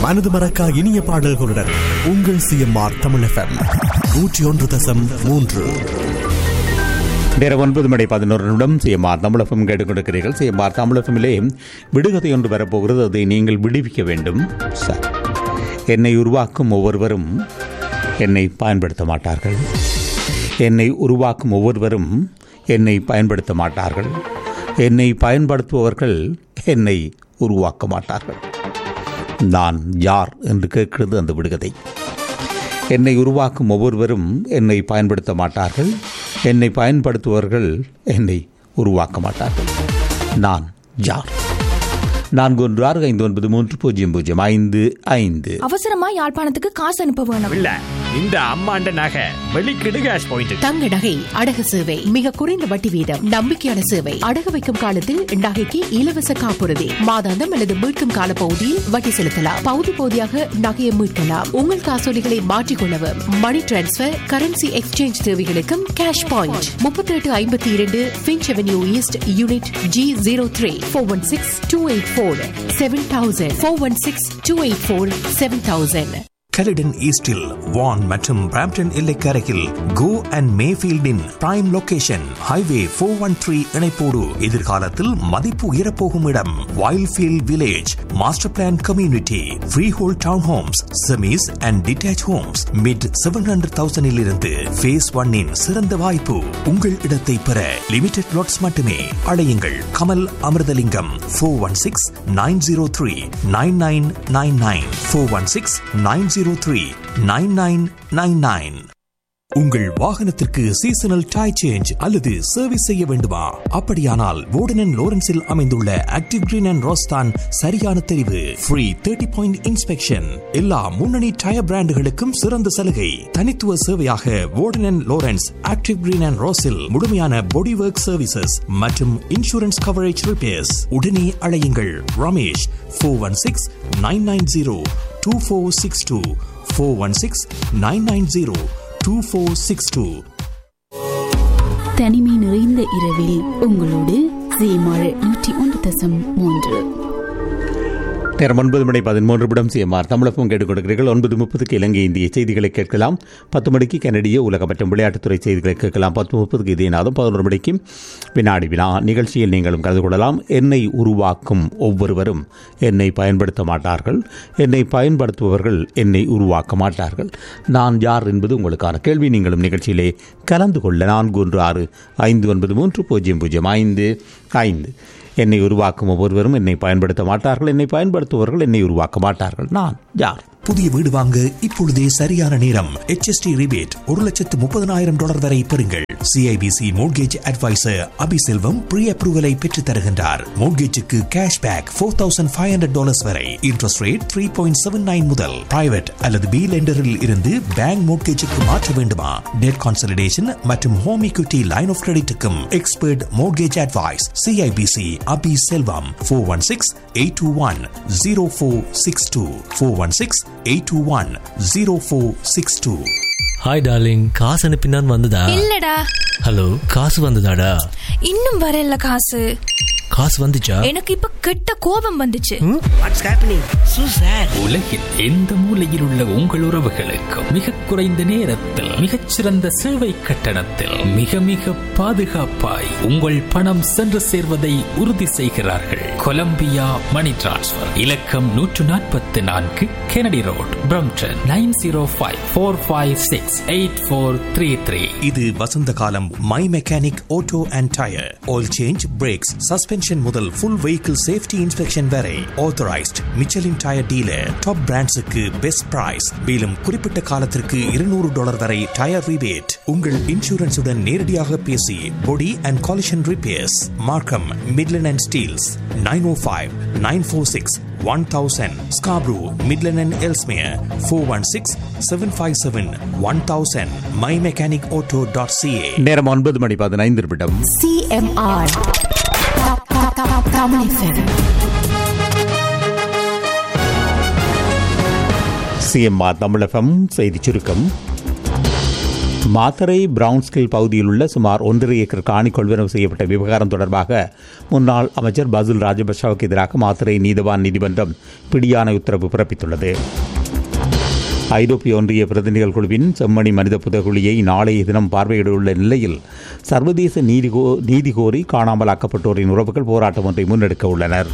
மனது மறக்கா இனிய பாடல்களுடன் உங்கள் சிஎம்ஆர் தமிழ் எஃப்எம் நூற்றி ஒன்று தசம் மூன்று நேரம் ஒன்பது மணி பதினோரு நிமிடம் சிஎம்ஆர் தமிழகம் கேட்டுக்கொண்டிருக்கிறீர்கள் சிஎம்ஆர் தமிழகமிலே விடுகதை ஒன்று வரப்போகிறது அதை நீங்கள் விடுவிக்க வேண்டும் சார் என்னை உருவாக்கும் ஒவ்வொருவரும் என்னை பயன்படுத்த மாட்டார்கள் என்னை உருவாக்கும் ஒவ்வொருவரும் என்னை பயன்படுத்த மாட்டார்கள் என்னை பயன்படுத்துபவர்கள் என்னை உருவாக்க மாட்டார்கள் நான் யார் என்று கேட்கிறது அந்த விடுகதை என்னை உருவாக்கும் ஒவ்வொருவரும் என்னை பயன்படுத்த மாட்டார்கள் என்னை பயன்படுத்துபவர்கள் என்னை உருவாக்க மாட்டார்கள் நான் யார் நான்கு ஒன்று ஆறு ஐந்து ஒன்பது மூன்று பூஜ்ஜியம் பூஜ்ஜியம் ஐந்து ஐந்து அவசரமா யாழ்ப்பாணத்துக்கு காசு அனுப்ப வேணும் இல்ல இந்த அம்மாண்ட நகை வெளிக்கிடு கேஷ் பாயிண்ட் தங்க நகை அடகு சேவை மிக குறைந்த வட்டி வீதம் நம்பிக்கையான சேவை அடகு வைக்கும் காலத்தில் நகைக்கு இலவச காப்புறுதி மாதாந்தம் அல்லது மீட்கும் கால பகுதியில் வட்டி செலுத்தலாம் பகுதி பகுதியாக நகையை மீட்கலாம் உங்கள் காசோலிகளை மாற்றிக்கொள்ளவும் மணி டிரான்ஸ்பர் கரன்சி எக்ஸ்சேஞ்ச் தேவைகளுக்கும் கேஷ் பாயிண்ட் முப்பத்தி எட்டு ஐம்பத்தி இரண்டு Finch avenue east unit G zero three four one six two eight four seven thousand four one six two eight four seven thousand Caledon ஈஸ்டில் வான் மற்றும் Brampton எல்லைக்கரையில் Gore and மேஃபீல்டின் prime location highway four one three இணைப்போடு எதிர்காலத்தில் மதிப்பு உயரப்போகும் இடம் Wildfield village master plan community freehold town homes semis and detached homes mid seven hundred தௌசண்டில் இருந்து ஃபேஸ் ஒன்னின் சிறந்த வாய்ப்பு உங்கள் இடத்தை பெற லிமிடெட் லாட்ஸ் மட்டுமே அழையுங்கள் Kamal Amirthalingam four one six nine zero three nine nine nine nine four one six nine zero three nine nine nine nine உங்கள் வாகனத்திற்கு சீசனல் டை சேஞ்ச் அல்லது சர்வீஸ் செய்ய வேண்டுமா அப்படியானால் வோர்டன் லோரன்ஸில் அமைந்துள்ள ஆக்டிவ் கிரீன் அண்ட் ரோஸ்தான் சரியான தெரிவு ஃப்ரீ தேர்ட்டி பாயிண்ட் இன்ஸ்பெக்ஷன் எல்லா முன்னணி டயர் பிராண்டுகளுக்கும் சிறந்த சலுகை தனித்துவ சேவையாக Warden Lawrence active green and ரோஸில் முழுமையான பாடி ஒர்க் சர்வீசஸ் மற்றும் இன்சூரன்ஸ் கவரேஜ் ரிப்பேர்ஸ் உடனே அழையுங்கள் Ramesh four one six nine nine zero two four six two four one six nine nine zero two four six two தனிமை நிறைந்த இரவில் உங்களோடு சீமாழ் நூற்றி ஒன்று தசம் மூன்று நேரம் ஒன்பது மணி பதிமூன்று நிமிடம் சிஎம்ஆர் தமிழகம் கேட்டுக்கொண்டிருக்கிறீர்கள் ஒன்பது முப்பதுக்கு இலங்கை இந்திய செய்திகளை கேட்கலாம் பத்து மணிக்கு கனடிய உலக மற்றும் விளையாட்டுத்துறை செய்திகளை கேட்கலாம் பத்து முப்பதுக்கு இதே நாதம் பதினொரு மணிக்கு வினாடி வினா நிகழ்ச்சியில் நீங்களும் கலந்து கொள்ளலாம் என்னை உருவாக்கும் ஒவ்வொருவரும் என்னை பயன்படுத்த மாட்டார்கள் என்னை பயன்படுத்துபவர்கள் என்னை உருவாக்க மாட்டார்கள் நான் யார் என்பது உங்களுக்கான கேள்வி நீங்களும் நிகழ்ச்சியிலே கலந்து கொள்ள நான்கு ஒன்று ஆறு ஐந்து ஒன்பது மூன்று பூஜ்ஜியம் பூஜ்ஜியம் ஐந்து ஐந்து என்னை உருவாக்கும் ஒவ்வொருவரும் என்னை பயன்படுத்த மாட்டார்கள் என்னை பயன்படுத்துபவர்கள் என்னை உருவாக்க மாட்டார்கள் நான் யார் புதிய வீடு வாங்க இப்பொழுதே சரியான நேரம் HST ரிபேட் ஒரு லட்சத்து முப்பதனாயிரம் டாலர் வரை பெறுங்கள் CIBC mortgage advisor Abiselvam pre அப்ரூவலை பெற்றுத் தருகின்றார் மோட்கேஜுக்கு cash back four thousand five hundred dollars வரை interest rate three point seven nine முதல் பிரைவேட் அல்லது பி லெண்டரில் இருந்து பேங்க் மோட்கேஜுக்கு மாற்ற வேண்டுமா டெட் கான்சலிடேஷன் மற்றும் ஹோம் equity லைன் ஆஃப் கிரெடிட்டுக்கும் expert mortgage advice CIBC Abi Selvam four one six eight two one zero four six two four one six eight two one zero four six two hi darling காசு அனுப்பினான் வந்ததா இல்லடா hello காசு வந்ததாடா இன்னும் வரல காசு காசு வந்துச்சா எனக்கு இப்ப கெட்ட கோபம் வந்துச்சு உலகில் எந்த மூலையில் உள்ள உங்கள் உறவுகளுக்கு மிக குறைந்த நேரத்தில் மிகச்சிறந்த சேவை கட்டணத்தில் மிக மிக பாதுகாப்பாய் உங்கள் பணம் சென்று சேர்வதை உறுதி செய்கிறார்கள் கொலம்பியா மணி டிரான்ஸ்பர் இலக்கம் நூற்று நாற்பத்தி நான்கு Kennedy road Brampton nine zero five four five six eight four three three இது வசந்த காலம் my mechanic auto and tyre oil change brakes suspension முதல் ஃபுல் வெஹிக்கிள் சேஃப்டி இன்ஸ்பெக்ஷன் வரை authorized Michelin tyre dealer top பிராண்ட்ஸுக்கு best price மேலும் குறிப்பிட்ட காலத்திற்கு இருநூறு டாலர் வரை டயர் ரிபேட் உங்கள் இன்சூரன்ஸுடன் நேரடியாக பேசி body and collision repairs Markham Midland and Steeles nine O five nine four six one thousand Scarborough Midland and Ellesmere four one six seven five seven one thousand my mechanic auto dot CA நேரம் ஒன்பது மணி பதினைந்து நிமிடம் CMR Tamil FM. CMR தமிழகம் செய்தி சுருக்கம் மாத்தரை பிரவுன்ஸ்கில் பகுதியில் உள்ள சுமார் ஒன்றரை ஏக்கர் காணி கொள்வனவு செய்யப்பட்ட விவகாரம் தொடர்பாக முன்னாள் அமைச்சர் பசுல் ராஜபக்ஷவுக்கு எதிராக மாத்தரை நீதவான் நீதிமன்றம் பிடியாணை உத்தரவு பிறப்பித்துள்ளது ஐரோப்பிய ஒன்றிய பிரதிநிதிகள் குழுவின் செம்மணி மனித புதகுழியை நாளைய தினம் பார்வையிடவுள்ள நிலையில் சர்வதேச நீதி கோ நீதி கோரி காணாமல் ஆக்கப்பட்டோரின் உறவுகள் போராட்டம் ஒன்றை முன்னெடுக்க உள்ளனர்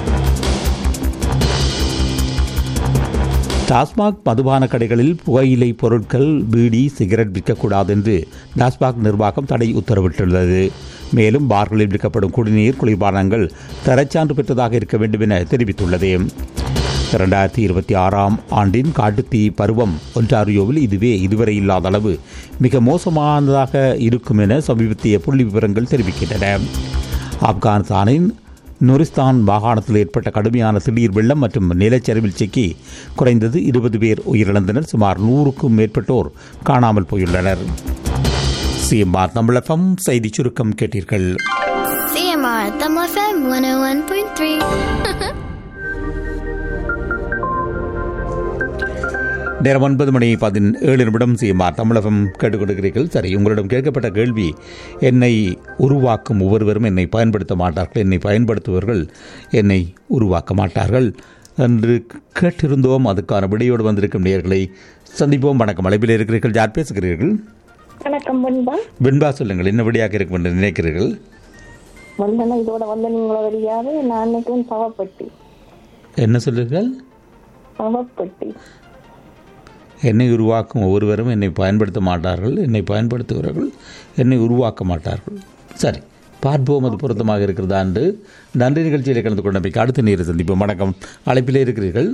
டாஸ்மாக் மதுபான கடைகளில் புகையிலை பொருட்கள் பீடி சிகரெட் விற்கக்கூடாது என்று டாஸ்மாக் நிர்வாகம் தடை உத்தரவிட்டுள்ளது மேலும் பார்களில் விற்கப்படும் குடிநீர் குளிர்பானங்கள் தரச்சான்று பெற்றதாக இருக்க வேண்டும் என தெரிவித்துள்ளது இரண்டாயிரத்தி இருபத்தி ஆறாம் ஆண்டின் காட்டுத்தீ பருவம் ஒன்டாரியோவில் இதுவே இதுவரை இல்லாத அளவு மிக மோசமானதாக இருக்கும் என சமீபத்திய புள்ளி விவரங்கள் தெரிவிக்கின்றன ஆப்கானிஸ்தானின் நுரிஸ்தான் மாகாணத்தில் ஏற்பட்ட கடுமையான திடீர் வெள்ளம் மற்றும் நிலச்சரிவில் சிக்கி குறைந்தது இருபது பேர் உயிரிழந்தனர் சுமார் நூறுக்கும் மேற்பட்டோர் காணாமல் போயுள்ளனர் சிஎம்ஆர் தமிழகம் செய்தி சுருக்கம் கேட்டீர்கள் CMR Thumb FM 101.3. நேரம் ஒன்பது மணி பதினேழு நிமிடம் சிஎம்ஆர் தமிழகம் கேட்டுக் கொடுக்கிறீர்கள் சரி உங்களிடம் கேட்கப்பட்ட கேள்வி என்னை உருவாக்கும் ஒவ்வொருவரும் என்னை பயன்படுத்த மாட்டார்கள் என்னை பயன்படுத்துபவர்கள் என்னை உருவாக்க மாட்டார்கள் என்று கேட்டிருந்தோம் அதுக்கான விடையோடு வந்திருக்கும் நேர்களை சந்திப்போம் வணக்கம் அழைப்பில் இருக்கிறீர்கள் யார் பேசுகிறீர்கள் வணக்கம் பண்பா வெண்பா சொல்லுங்கள் என்ன விடையாக இருக்கும் என்று நினைக்கிறீர்கள் வந்தனா இதோட வந்த நீங்கள வழியாவே நான் நினைக்கிறேன் பவப்பட்டி என்ன சொல்லுங்கள் பவப்பட்டி என்னை உருவாக்கும் ஒவ்வொருவரும் என்னை பயன்படுத்த மாட்டார்கள் என்னை பயன்படுத்துகிறவர்கள் என்னை உருவாக்க மாட்டார்கள் சரி பார்ப்போம் அது பொருத்தமாக இருக்கிறதா என்று நன்றி நிகழ்ச்சியில் கலந்து கொண்டமைக்கு அடுத்த நேரம் சந்திப்போம் வணக்கம் அழைப்பிலே இருக்கிறீர்கள்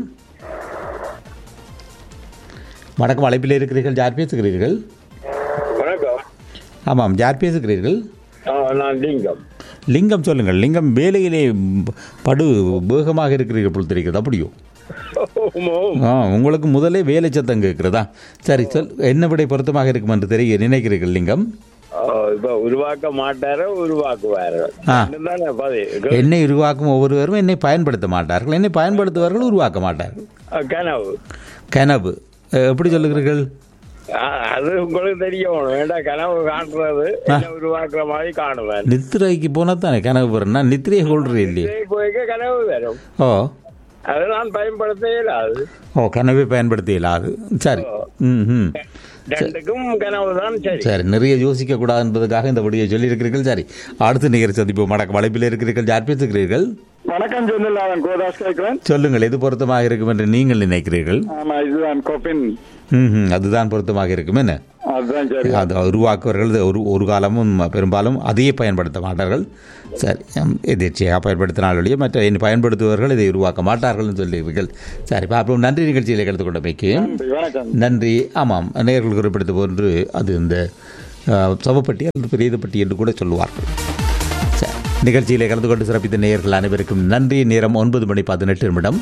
வணக்கம் அழைப்பிலே இருக்கிறீர்கள் யார் பேசுகிறீர்கள் வணக்கம் ஆமாம் யார் பேசுகிறீர்கள் ஆ, நான் லிங்கம் லிங்கம் சொல்லுங்கள் லிங்கம் வேலையிலே படு வேகமாக இருக்கிறீர்கள் போல் தெரிகிறது அப்படியோ ஆ உங்களுக்கு முதலே வேலை சத்தம் கேட்கிறதா சரி சொல் என்ன விடை பொருத்தமாக இருக்கும் என்று தெரிய நினைக்கிறீர்கள் லிங்கம் ஆ, இப்ப உருவாக்க மாட்டாரோ உருவாக்குவாரு ஆ. தானே பதில் என்னை உருவாக்கும் ஒவ்வொருவரும் என்னை பயன்படுத்த மாட்டார்கள் என்னை பயன்படுத்துவார்கள் உருவாக்க மாட்டார்கள் ஆ, கனவு கனவு அஹ், எப்படி சொல்லுகிறீர்கள் ஆ, அது உங்களுக்கு தெரியணும் ஏண்டா கனவு காட்டுறது என்ன உருவாக்குற மாதிரி காணுவேன் நித்திரைக்கு போனால் தானே கனவு வரும் நான் நித்திரையை கொள்றேன் இல்லையே போய்க்க கனவு வரும் ஓ அது நான் பயன்படுத்த இயலாது ஓ கனவை பயன்படுத்த இயலாது சரி ம் ம் ரெண்டுக்கும் கனவு தான் சரி சரி நிறைய யோசிக்க கூடாது என்பதற்காக இந்த விடியை சொல்லியிருக்கிறீர்கள் சரி அடுத்த நிகழ்ச்சி சந்திப்போம் வணக்கம் வளைப்பில் இருக்கிறீர்கள் யார் பேசுகிறீர்கள் வணக்கம் சொன்னலாதன் கோதாஸ் கேட்கிறேன் சொல்லுங்கள் எது பொருத்தமாக இருக்கும் என்று நீங்கள் நினைக்கிறீர்கள் ஆமா இதுதான் கோபின் ம் ம், அதுதான் பொருத்தமாக இருக்கும் என்ன அதுதான் சரி அது உருவாக்குவர்கள் இது ஒரு ஒரு காலமும் பெரும்பாலும் அதையே பயன்படுத்த மாட்டார்கள் சரி ம், எதேச்சையாக பயன்படுத்தினாலுடைய மற்ற என்னை பயன்படுத்துபவர்கள் இதை உருவாக்க மாட்டார்கள்னு சொல்லுவீர்கள் சரி பார்ப்போம் நன்றி நிகழ்ச்சியில் கலந்து கொண்டமைக்கு வணக்கம் நன்றி ஆமாம் நேர்கள் குறிப்பிட்டது போன்று அது இந்த அஹ், சவப்பட்டி அல்லது பெரியதுப்பட்டி என்று கூட சொல்லுவார்கள் சரி நிகழ்ச்சியிலே கலந்து கொண்டு சிறப்பித்த நேயர்கள் அனைவருக்கும் நன்றி நேரம் ஒன்பது மணி பதினெட்டு நிமிடம்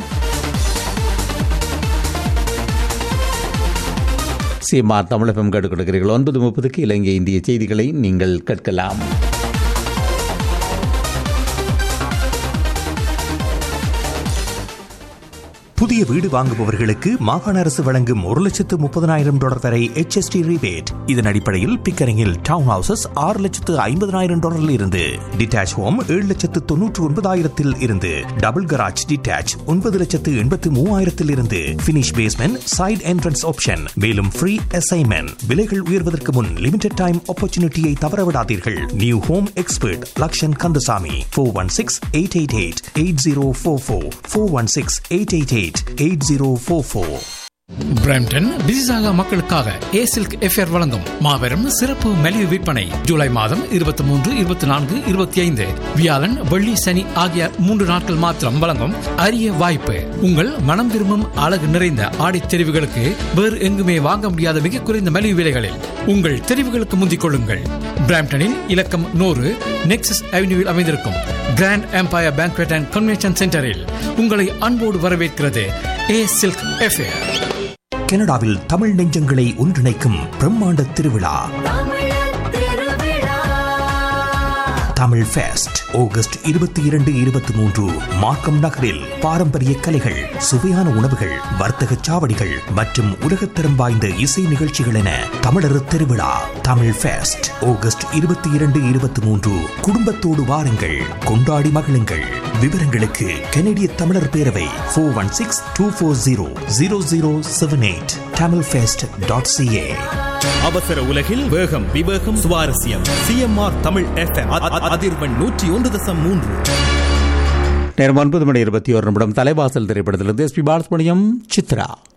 சிஎம்ஆர் தமிழகம் கேட்டுக் கொடுக்கிறீர்கள் ஒன்பது முப்பதுக்கு இலங்கை இந்திய செய்திகளை நீங்கள் கேட்கலாம் புதிய வீடு வாங்குபவர்களுக்கு மாகாண அரசு வழங்கும் ஒரு லட்சத்து முப்பதனாயிரம் டாலர் வரை HST rebate இதன் அடிப்படையில் பிக்கரிங்கில் டவுன் ஹவுசஸ் ஆறு லட்சத்து ஐம்பதனாயிரம் டாலரில் இருந்து டிட்டாச் ஹோம் ஏழு லட்சத்து தொன்னூற்று ஒன்பதாயிரத்தில் இருந்து டபுள் கராஜ் டிட்டாச் ஒன்பது லட்சத்து எண்பத்து மூவாயிரத்தில் இருந்து finish basement side entrance option மேலும் ஃப்ரீ அசைன்மெண்ட் விலைகள் உயர்வதற்கு முன் லிமிடெட் டைம் ஆப்பர்ச்சுனிட்டியை தவறவிடாதீர்கள் new home expert Lakshan Kandasamy four one six eight eight eight eight zero four four four one six eight eight eight eight zero four four Brampton Mississauga மக்களுக்காக a silk FR வழங்கும் மாபெரும் சிறப்பு மலிவு விற்பனை ஜூலை மாதம் இருபத்தி மூன்று இருபத்தி நான்கு இருபத்தி ஐந்து வியாழன் வெள்ளி சனி ஆகிய மூன்று நாட்கள் மாத்திரம் வழங்கும் அரிய வாய்ப்பு உங்கள் மனம் விரும்பும் அழகு நிறைந்த ஆடை தெரிவுகளுக்கு வேறு எங்குமே வாங்க முடியாத மிக குறைந்த மலிவு விலைகளில் உங்கள் தெரிவுகளுக்கு முந்திக் கொள்ளுங்கள் பிராம்டனில் இலக்கம் நூறு நெக்ஸஸ் அவென்யூவில் அமைந்திருக்கும் grand empire banquet and convention சென்டரில் உங்களை அன்போடு வரவேற்கிறது ஏ சில்க் எஃப்ஏர் கனடாவில் தமிழ் நெஞ்சங்களை ஒன்றிணைக்கும் பிரம்மாண்ட திருவிழா தமிழ் ஃபெஸ்ட் ஆகஸ்ட் இருபத்தி இரண்டு இருபத்தி மூன்று மார்க்கம் நகரில் பாரம்பரிய கலைகள் சுவையான உணவுகள் வர்த்தக சாவடிகள் மற்றும் உலகத்தரம் வாய்ந்த இசை நிகழ்ச்சிகள் என தமிழர் திருவிழா தமிழ் ஃபெஸ்ட் ஆகஸ்ட் இருபத்தி இரண்டு இருபத்தி மூன்று குடும்பத்தோடு வாருங்கள் கொண்டாடி மகிழுங்கள் விவரங்களுக்கு கனடிய தமிழர் பேரவை four one six two four zero zero zero seven eight Tamil fest dot CA அவசர உலகில் வேகம் விவேகம் சுவாரஸ்யம் சிஎம்ஆர் தமிழ் எஃப்எம் அதிர்வெண் நூற்றி ஒன்று தசம் மூன்று நேரம் ஒன்பது மணி இருபத்தி ஒரு நிமிடம் தலைவாசல் திரைப்படத்திலிருந்து எஸ் பி பாலசுமணியம் சித்ரா